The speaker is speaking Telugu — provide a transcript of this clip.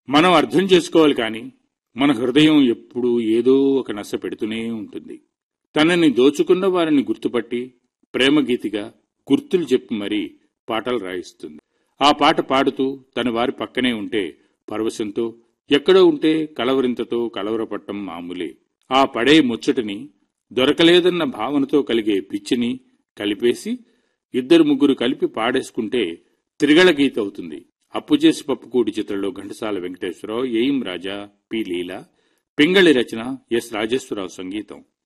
మనం అర్థం చేసుకోవాలి కానీ మన హృదయం ఎప్పుడూ ఏదో ఒక నశ పెడుతూనే ఉంటుంది తనని దోచుకున్న వారిని గుర్తుపట్టి ప్రేమగీతిగా గుర్తులు చెప్పి మరీ పాటలు రాయిస్తుంది ఆ పాట పాడుతూ తన వారి పక్కనే ఉంటే పరవశంతో ఎక్కడో ఉంటే కలవరింతతో కలవరపట్టం మామూలే ఆ పడే ముచ్చటని దొరకలేదన్న భావనతో కలిగే పిచ్చిని కలిపేసి ఇద్దరు ముగ్గురు కలిపి పాడేసుకుంటే త్రిగళ గీత అవుతుంది అప్పు చేసి పప్పుకూడి చిత్రంలో ఘంటసాల వెంకటేశ్వరరావు ఏం రాజా పి లీల పింగళి రచన ఎస్ రాజేశ్వరరావు సంగీతం